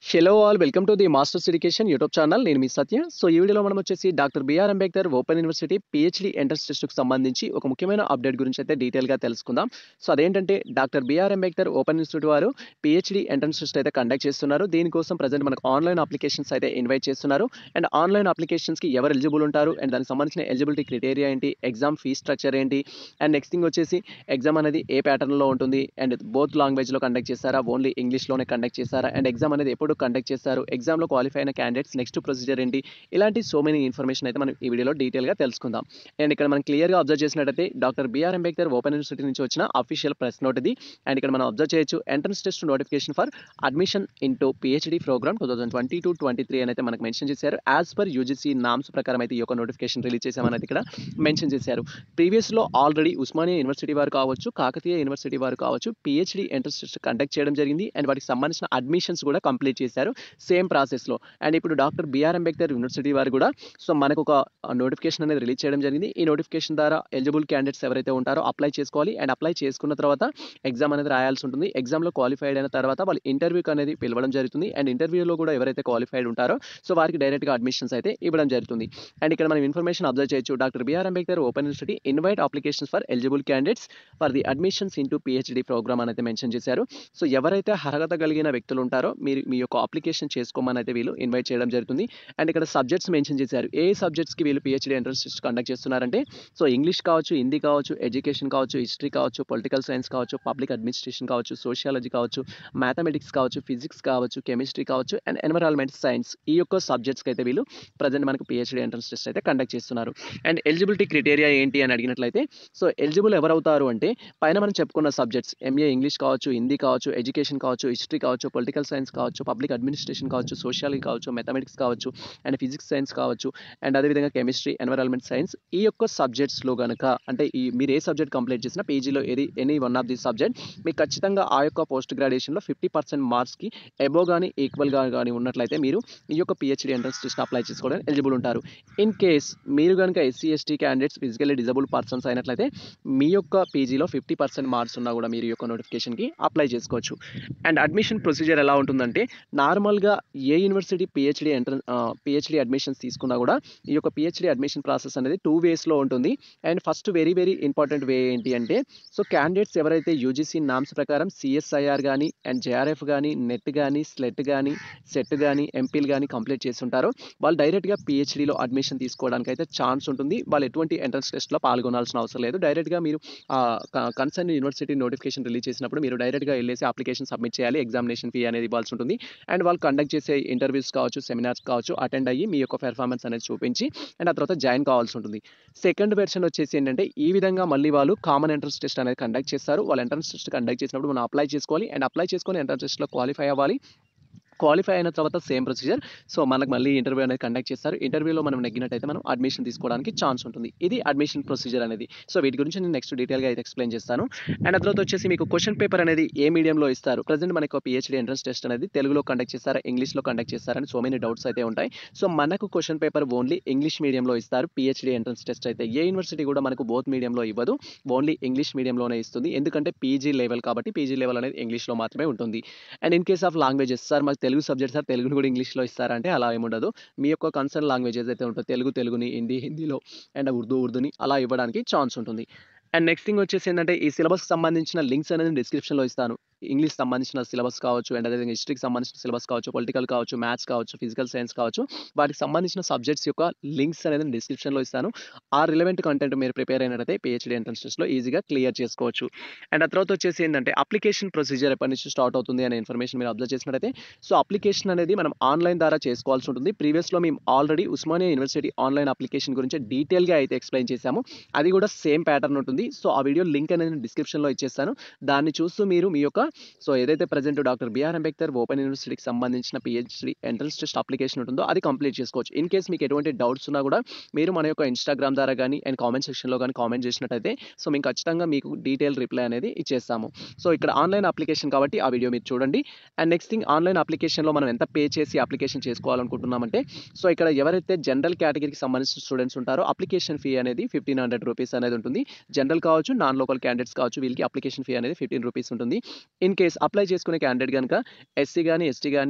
Hello all welcome to the Masters Education YouTube channel నేను మీ Satya so ఈ వీడియోలో మనం వచ్చేసి doctor BR Ambedkar open University PhD entrance టెస్ట్కి సంబంధించి ఒక ముఖ్యమైన అప్డేట్ గురించి అయితే డీటెయిల్గా తెలుసుకుందాం సో అదేంటంటే doctor BR Ambedkar Open Institute వారు పిహెచ్డి ఎంట్రన్స్ టెస్ట్ అయితే కండక్ట్ చేస్తున్నారు దీనికోసం ప్రజెంట్ మనకు ఆన్లైన్ అప్లికేషన్స్ అయితే ఇన్వైట్ చేస్తున్నారు అండ్ ఆన్లైన్ అప్లికేషన్స్కి ఎవరు ఎలిజిబుల్ ఉంటారు అండ్ దానికి సంబంధించిన ఎలిజిబిలిటీ క్రైటీరియా ఏంటి ఎగ్జామ్ ఫీ స్ట్రక్చర్ ఏంటి అండ్ నెక్స్ట్ థింగ్ వచ్చేసి ఎగ్జామ్ అనేది ఏ ప్యాటర్న్లో ఉంటుంది అండ్ బోత్ లాంగ్వేజ్లో కండక్ట్ చేస్తారా ఓన్లీ ఇంగ్లీష్లోనే కండక్ట్ చేస్తారా అండ్ ఎగ్జామ్ అనేది ఎప్పుడు కండక్ట్ చేస్తారు ఎగ్జామ్లో క్వాలిఫై అయిన క్యాండిడేట్స్ నెక్స్ట్ ప్రొసీజర్ ఏంటి ఇలాంటి సో మెనీ ఇన్ఫర్మేషన్ అయితే మనం ఈ వీడియోలో డీటెయిల్గా తెలుసుకుందాం అండ్ ఇక్కడ మనం క్లియర్గా అబ్జర్వ్ చేసినట్టయితే doctor BR Ambedkar open University నుంచి వచ్చిన అఫీషియల్ ప్రెస్ నోట్ ఇది అండ్ ఇక్కడ మనం అబ్జర్వ్ చేయొచ్చు entrance test notification for admission into PhD programme two thousand twenty two twenty three అని అయితే మనకు మెన్షన్ చేశారు యాజ్ పర్ యూజీసీ నామ్స్ ప్రకారం అయితే ఈ యొక్క నోటిఫికేషన్ రిలీజ్ చేశామని ఇక్కడ మెన్షన్ చేశారు ప్రీవియస్లో ఆల్రెడీ ఉస్మానియా యూనివర్సిటీ వారు కావచ్చు కాకతీయ యూనివర్సిటీ వారు కావచ్చు పిహెచ్డి ఎంట్రన్స్ టెస్ట్ కండక్ట్ చేయడం జరిగింది అండ్ వాటికి సంబంధించిన అడ్మిషన్స్ కూడా కంప్లీట్ చేశారు సేమ్ ప్రాసెస్లో అండ్ ఇప్పుడు డాక్టర్ బిఆర్ అంబేద్కర్ యూనివర్సిటీ వారు కూడా సో మనకు ఒక నోటిఫికేషన్ అనేది రిలీజ్ చేయడం జరిగింది ఈ నోటిఫికేషన్ ద్వారా ఎలిజిబుల్ క్యాండిడేట్స్ ఎవరైతే ఉంటారో అప్లై చేసుకోవాలి అండ్ అప్లై చేసుకున్న తర్వాత ఎగ్జామ్ అనేది రాయాల్సి ఉంటుంది ఎగ్జామ్లో క్వాలిఫైడ్ అయిన తర్వాత వాళ్ళు ఇంటర్వ్యూకి అనేది పిలవడం జరుగుతుంది అండ్ ఇంటర్వ్యూలో కూడా ఎవరైతే క్వాలిఫైడ్ ఉంటారో సో వారికి డైరెక్ట్గా అడ్మిషన్స్ అయితే ఇవ్వడం జరుగుతుంది అండ్ ఇక్కడ మనం ఇన్ఫర్మేషన్ అబ్జర్వ్ చేయొచ్చు doctor BR Ambedkar open University invite applications for eligible candidates for the admissions into PhD programme అని అయితే మెన్షన్ చేశారు సో ఎవరైతే అర్హత కలిగిన వ్యక్తులు ఉంటారో మీరు మీ యొక్క అప్లికేషన్ చేసుకోమని అయితే వీళ్ళు ఇన్వైట్ చేయడం జరుగుతుంది అండ్ ఇక్కడ సబ్జెక్ట్స్ మెన్షన్ చేశారు ఏ సబ్జెక్ట్స్కి వీళ్ళు పిహెచ్డి ఎంట్రన్స్ టెస్ట్ కండక్ట్ చేస్తున్నారంటే సో ఇంగ్లీష్ కావచ్చు హిందీ కావచ్చు ఎడ్యుకేషన్ కావచ్చు హిస్టరీ కావచ్చు పొలిటికల్ సైన్స్ కావచ్చు పబ్లిక్ అడ్మినిస్ట్రేషన్ కావచ్చు సోషియాలజీ కావచ్చు మ్యాథమెటిక్స్ కావచ్చు ఫిజిక్స్ కావచ్చు కెమిస్ట్రీ కావచ్చు అండ్ ఎన్విరాన్మెంట్ సైన్స్ ఈ యొక్క సబ్జెక్ట్స్కి అయితే వీళ్ళు ప్రజెంట్ మనకు పిహెచ్డి ఎంట్రన్స్ టెస్ట్ అయితే కండక్ట్ చేస్తున్నారు అండ్ ఎలిజిబిలిటీ క్రైటీరియా ఏంటి అని అడిగినట్లయితే సో ఎలిజిబుల్ ఎవరు అవుతారు అంటే పైన మనం చెప్పుకున్న సబ్జెక్ట్స్ ఎంఏ ఇంగ్లీష్ కావచ్చు హిందీ కావచ్చు ఎడ్యుకేషన్ కావచ్చు హిస్టరీ కావచ్చు పొలిటికల్ సైన్స్ కావచ్చు పబ్లిక్ అడ్మినిస్ట్రేషన్ కావచ్చు సోషియాలజీ కావచ్చు మెథమెటిక్స్ కావచ్చు అండ్ ఫిజిక్స్ సైన్స్ కావచ్చు అండ్ అదేవిధంగా కెమిస్ట్రీ ఎన్విరాన్మెంట్ సైన్స్ ఈ యొక్క సబ్జెక్ట్స్లో కనుక అంటే ఈ మీరు ఏ సబ్జెక్ట్ కంప్లీట్ చేసినా పీజీలో ఏది any one of the subject మీకు ఖచ్చితంగా ఆ యొక్క పోస్ట్ గ్రాడ్యుయేషన్లో ఫిఫ్టీ పర్సెంట్ మార్క్స్కి ఎబో కానీ ఈక్వల్గా కానీ ఉన్నట్లయితే మీరు ఈ యొక్క పిహెచ్డి ఎంట్రన్స్ టెస్ట్ అప్లై చేసుకోవడానికి ఎలిజిబుల్ ఉంటారు ఇన్ కేస్ మీరు కనుక SC ST candidates physically disabled persons అయినట్లయితే మీ యొక్క పీజీలో ఫిఫ్టీ పర్సెంట్ మార్క్స్ ఉన్నా కూడా మీరు ఈ యొక్క నోటిఫికేషన్కి అప్లై చేసుకోవచ్చు అండ్ అడ్మిషన్ ప్రొసీజర్ ఎలా ఉంటుందంటే నార్మల్గా ఏ university PhD entrance PhD admissions తీసుకున్నా కూడా ఈ యొక్క పిహెచ్డి అడ్మిషన్ ప్రాసెస్ అనేది టూ వేస్లో ఉంటుంది and first very very important way ఏంటి అంటే సో క్యాండిడేట్స్ ఎవరైతే యూజీసీ నామ్స్ ప్రకారం సిఎస్ఐఆర్ కానీ అండ్ జేఆర్ఎఫ్ కానీ నెట్ కానీ స్లెట్ కానీ సెట్ కానీ ఎంపీలు కానీ కంప్లీట్ చేస్తుంటారో వాళ్ళు డైరెక్ట్గా పిహెచ్డీలో అడ్మిషన్ తీసుకోవడానికి అయితే ఛాన్స్ ఉంటుంది వాళ్ళు ఎటువంటి ఎంట్రన్స్ టెస్ట్లో పాల్గొనాల్సిన అవసరం లేదు డైరెక్ట్గా మీరు కన్సర్న్ యూనివర్సిటీ నోటిఫికేషన్ రిలీజ్ చేసినప్పుడు మీరు డైరెక్ట్గా వెళ్ళేసి అప్లికేషన్ సబ్మిట్ చేయాలి ఎగ్జామినేషన్ ఫీ అనేది ఇవ్వాల్సి ఉంటుంది అండ్ వాళ్ళు కండక్ట్ చేసే ఇంటర్వ్యూస్ కావచ్చు సెమినార్స్ కావచ్చు అటెండ్ అయ్యి మీ యొక్క పెర్ఫార్మెన్స్ అనేది చూపించి అండ్ ఆ తర్వాత జాయిన్ కావాల్సి ఉంటుంది సెకండ్ వెర్షన్ వచ్చేసి ఏంటంటే ఈ విధంగా మళ్ళీ వాళ్ళు కామన్ ఎంట్రన్స్ టెస్ట్ అనేది కండక్ట్ చేస్తారు వాళ్ళు ఎంట్రన్స్ టెస్ట్ కండక్ట్ చేసినప్పుడు మనం అప్లై చేసుకోవాలి అండ్ అప్లై చేసుకొని ఎంట్రన్స్ టెస్ట్లో క్వాలిఫై అవ్వాలి క్వాలిఫై అయిన తర్వాత సేమ్ ప్రొసీజర్ సో మనకు మళ్ళీ ఇంటర్వ్యూ అనేది కండక్ట్ చేస్తారు ఇంటర్వ్యూలో మనం నెగ్గినట్టయితే మనం అడ్మిషన్ తీసుకోవడానికి ఛాన్స్ ఉంటుంది ఇది అడ్మిషన్ ప్రొసీజర్ అనేది సో వీటి గురించి నేను నెక్స్ట్ డీటెయిల్గా అయితే ఎక్స్ప్లెయిన్ చేస్తాను అండ్ ఆ తర్వాత వచ్చేసి మీకు క్వశ్చన్ పేపర్ అనేది ఏ మీడియంలో ఇస్తారు ప్రజెంట్ మనకు పిహెచ్డీ ఎంట్రన్స్ టెస్ట్ అనేది తెలుగులో కండక్ట్ చేస్తారా ఇంగ్లీష్లో కండక్ట్ చేస్తారని సో మెనీ డౌట్స్ అయితే ఉంటాయి సో మనకు క్వశ్చన్ పేపర్ ఓన్లీ ఇంగ్లీష్ మీడియంలో ఇస్తారు పిహెచ్డీ ఎంట్రన్స్ టెస్ట్ అయితే ఏ యూనివర్సిటీ కూడా మనకు బోత్ మీడియంలో ఇవ్వదు ఓన్లీ ఇంగ్లీష్ మీడియంలోనే ఇస్తుంది ఎందుకంటే పీజీ లెవెల్ కాబట్టి పీజీ లెవెల్ అనేది ఇంగ్లీష్లో మాత్రమే ఉంటుంది and in case of languages sir మాకు తెలుగు సబ్జెక్ట్ సార్ తెలుగుని కూడా ఇంగ్లీష్లో ఇస్తారంటే అలా ఏముండదు మీ యొక్క కన్సర్న్ లాంగ్వేజెస్ అయితే ఉంటుంది తెలుగు తెలుగుని హిందీ హిందీలో అండ్ ఉర్దూ ఉర్దూని అలా ఇవ్వడానికి ఛాన్స్ ఉంటుంది అండ్ నెక్స్ట్ థింగ్ వచ్చేసి ఏంటంటే ఈ సిలబస్కి సంబంధించిన లింక్స్ అనేది డిస్క్రిప్షన్లో ఇస్తాను ఇంగ్లీష్ సంబంధించిన సిలబస్ కావచ్చు అండ్ అదేవిధంగా హిస్టరీకి సంబంధించిన సిలబస్ కావచ్చు పొలిటికల్ కావచ్చు మ్యాథ్స్ కావచ్చు ఫిజికల్ సైన్స్ కావచ్చు వాటికి సంబంధించిన సబ్జెక్ట్స్ యొక్క లింక్స్ అనేది డిస్క్రిప్షన్లో ఇస్తాను ఆ రిలవెంట్ కంటెంట్ మీరు ప్రిపేర్ అయినట్టయితే పిహెచ్డీ ఎంట్రన్స్ టెస్ట్లో ఈజీగా క్లియర్ చేసుకోవచ్చు అండ్ ఆ తర్వాత వచ్చేసి ఏంటంటే అప్లికేషన్ ప్రొసీజర్ ఎప్పటి నుంచి స్టార్ట్ అవుతుంది అనే ఇన్ఫర్మేషన్ మీరు అబ్జర్వ్ చేసినట్టయితే సో అప్లికేషన్ అనేది మనం ఆన్లైన్ ద్వారా చేసుకోవాల్సి ఉంటుంది ప్రీవియస్లో మేము already Osmania university online application గురించి డీటెయిల్గా అయితే ఎక్స్ప్లెయిన్ చేశాము అది కూడా సేమ్ ప్యాటర్న్ ఉంటుంది సో ఆ వీడియో లింక్ అనేది డిస్క్రిప్షన్లో ఇచ్చేస్తాను దాన్ని చూస్తూ మీరు మీ యొక్క సో ఏదైతే present doctor BR Ambedkar open యూనివర్సిటీకి సంబంధించిన పిహెచ్డి ఎంట్రన్స్ టెస్ట్ అప్లికేషన్ ఉంటుందో అది కంప్లీట్ చేసుకోవచ్చు ఇన్ కేస్ మీకు ఎటువంటి డౌట్స్ ఉన్నా కూడా మీరు మన యొక్క ఇన్స్టాగ్రామ్ ద్వారా కానీ అండ్ కామెంట్ సెక్షన్లో కానీ కామెంట్ చేసినట్టయితే సో మేము ఖచ్చితంగా మీకు డీటెయిల్ రిప్లై అనేది ఇచ్చేస్తాము సో ఇక్కడ ఆన్లైన్ అప్లికేషన్ కాబట్టి ఆ వీడియో మీరు చూడండి అండ్ నెక్స్ట్ థింగ్ ఆన్లైన్ అప్లికేషన్లో మనం ఎంత పే చేసి అప్లికేషన్ చేసుకోవాలనుకుంటున్నామంటే సో ఇక్కడ ఎవరైతే జనరల్ కేటగిరీకి సంబంధించిన స్టూడెంట్స్ ఉంటారో అప్లికేషన్ ఫీ అనేది ఫిఫ్టీన్ హండ్రెడ్ రూపీస్ అనేది ఉంటుంది జనరల్ కావచ్చు నాన్ లోకల్ క్యాండిడేట్స్ కావచ్చు వీళ్ళకి అప్లికేషన్ ఫీ అనేది ఫిఫ్టీన్ రూపీస్ ఉంటుంది ఇన్ కేస్ అప్లై చేసుకునే క్యాండిడేట్ కనుక ఎస్సీ కానీ ఎస్టీ కానీ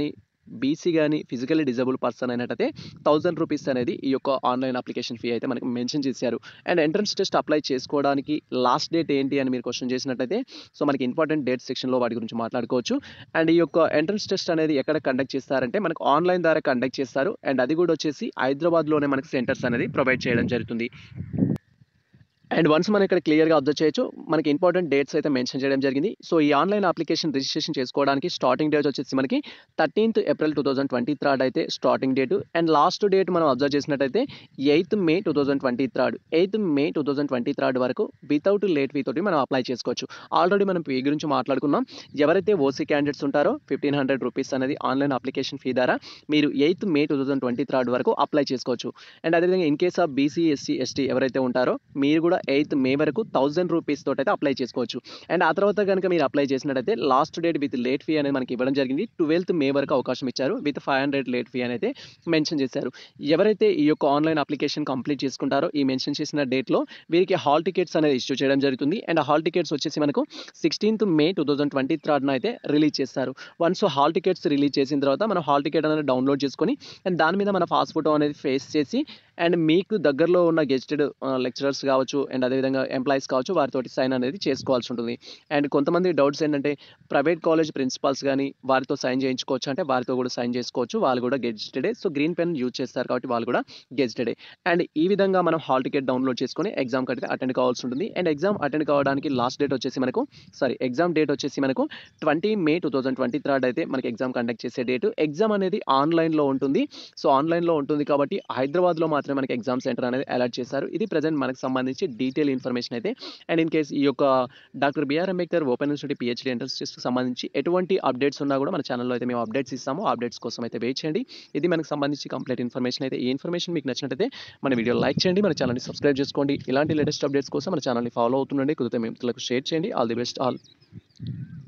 బీసీ గాని, ఫిజికల్లీ డిజేబుల్ పర్సన్ అయినట్టయితే రూ. 1000 అనేది ఈ యొక్క ఆన్‌లైన్ అప్లికేషన్ ఫీ అయితే మనకి మెన్షన్ చేశారు. అండ్ ఎంట్రన్స్ టెస్ట్ అప్లై చేసుకోవడానికి లాస్ట్ డేట్ ఏంటి అని మీరు క్వెషన్ చేసినట్టయితే సో, మనకి ఇంపార్టెంట్ డేట్స్ సెక్షన్‌లో వాటి గురించి మాట్లాడుకోవచ్చు. అండ్ ఈ యొక్క ఎంట్రన్స్ టెస్ట్ అనేది ఎక్కడ కండక్ట్ చేస్తారంటే మనకు ఆన్‌లైన్ ద్వారా కండక్ట్ చేస్తారు. అండ్ అది కూడా వచ్చేసి హైదరాబాద్‌లోనే మనకి సెంటర్స్ అనేది ప్రొవైడ్ చేయడం జరుగుతుంది. అండ్ వన్స్ మనం ఇక్కడ క్లియర్‌గా అబ్జర్వ్ చేయొచ్చు. మనకి ఇంపార్టెంట్ డేట్స్ అయితే మెన్షన్ చేయడం జరిగింది. సో, ఈ ఆన్‌లైన్ అప్లికేషన్ రిజిస్ట్రేషన్ చేసుకోవడానికి స్టార్టింగ్ డేట్ వచ్చేసి మనకి 13థ్ ఏప్రిల్ 2023 అయితే starting date. And last date మనం అబ్జర్వ్ చేసినట్టయితే 8థ్ మే 2023 8థ్ మే 2023 వరకు వితౌట్ లేట్ ఫీ తోటి మనం అప్లై చేసుకోవచ్చు. ఆల్రెడీ మనం ఫీ గురించి మాట్లాడుకున్నాం. ఎవరైతే ఓసీ క్యాండిడేట్స్ ఉంటారో రూ. 1500 అనేది ఆన్‌లైన్ అప్లికేషన్ ఫీ ద్వారా మీరు 8థ్ మే 2023 వరకు అప్లై చేసుకోవచ్చు. అండ్ అదేవిధంగా in case of BC, SC, ST ఎవరైతే ఉంటారో మీరు కూడా 8థ్ మే వరకు రూ. 1000 తోటైతే అప్లై చేసుకోవచ్చు. అండ్ ఆ తర్వాత గనుక మీరు అప్లై చేసినట్టయితే last date with late fee అనేది మనకి ఇవ్వడం జరిగింది. 12థ్ మే వరకు అవకాశం ఇచ్చారు. విత్ 500 లేట్ ఫీ అని అయితే మెన్షన్ చేశారు. ఎవరైతే ఈ యొక్క ఆన్‌లైన్ అప్లికేషన్ కంప్లీట్ చేసుకుంటారో ఈ మెన్షన్ చేసిన డేట్‌లో వీరికి హాల్ టికెట్స్ అనేది ఇష్యూ చేయడం జరుగుతుంది. అండ్ ఆ హాల్ టికెట్స్ వచ్చేసి మనకు 16థ్ మే 2023 అయితే రిలీజ్ చేస్తారు. వన్స్ హాల్ టికెట్స్ రిలీజ్ చేసిన తర్వాత మనం హాల్ టికెట్ అనేది డౌన్‌లోడ్ చేసుకొని అండ్ దాని మీద మన పాస్ ఫోటో అనేది ఫేస్ చేసి అండ్ మీకు దగ్గరలో ఉన్న గెస్టెడ్ ఆహ్, లెక్చరర్స్ కావచ్చు అండ్ అదేవిధంగా ఎంప్లాయీస్ కావచ్చు వారితోటి సైన్ అనేది చేసుకోవాల్సి ఉంటుంది. అండ్ కొంతమంది డౌట్స్ ఏంటంటే ప్రైవేట్ కాలేజ్ ప్రిన్సిపల్స్ గాని వారితో సైన్ చేయించుకోవచ్చు అంటే వారితో కూడా సైన్ చేసుకోవచ్చు. వాళ్ళు కూడా గెజిటెడే. సో, గ్రీన్ పెన్ యూజ్ చేస్తారు కాబట్టి వాళ్ళు కూడా గెజిటెడే. అండ్ ఈ విధంగా మనం హాల్ టికెట్ డౌన్‌లోడ్ చేసుకొని ఎగ్జామ్‌కి అయితే అటెండ్ కావాల్సి ఉంటుంది. అండ్ ఎగ్జామ్ అటెండ్ కావడానికి లాస్ట్ డేట్ వచ్చేసి మనకు సారీ ఎగ్జామ్ డేట్ వచ్చేసి మనకు 20 మే 2023 అయితే మనకి ఎగ్జామ్ కండక్ట్ చేసే డేట్. ఎగ్జామ్ అనేది ఆన్‌లైన్‌లో ఉంటుంది. సో, ఆన్‌లైన్‌లో ఉంటుంది కాబట్టి హైదరాబాద్‌లో మాత్రమే మనకి ఎగ్జామ్ సెంటర్ అనేది అలాట్ చేశారు. ఇది ప్రెజెంట్ మనకు సంబంధించి డీటెయిల్ ఇన్ఫర్మేషన్ అయితే. అండ్ ఇన్ కేస్ ఈ యొక్క doctor BR Ambedkar open university PhD entrance టెస్ట్‌కి సంబంధించి ఎటువంటి అప్డేట్స్ ఉన్నా కూడా మన ఛానెల్‌లో అయితే మేము అప్డేట్స్ ఇస్తాము. ఆ అప్డేట్స్ కోసం అయితే వెయిట్ చేయండి. ఇది మనకు సంబంధించి కంప్లీట్ ఇన్ఫర్మేషన్ అయితే. ఈ ఇన్ఫర్మేషన్ మీకు నచ్చినట్టయితే మన వీడియోని లైక్ చేయండి. మన ఛానెల్‌ని సబ్స్క్రైబ్ చేసుకోండి. ఇలాంటి లేటెస్ట్ అప్డేట్స్ కోసం మన ఛానెల్‌ని ఫాలో అవుతుండండి. కుదిరితే మీ మిత్రులకు షేర్ చేయండి. All the best all.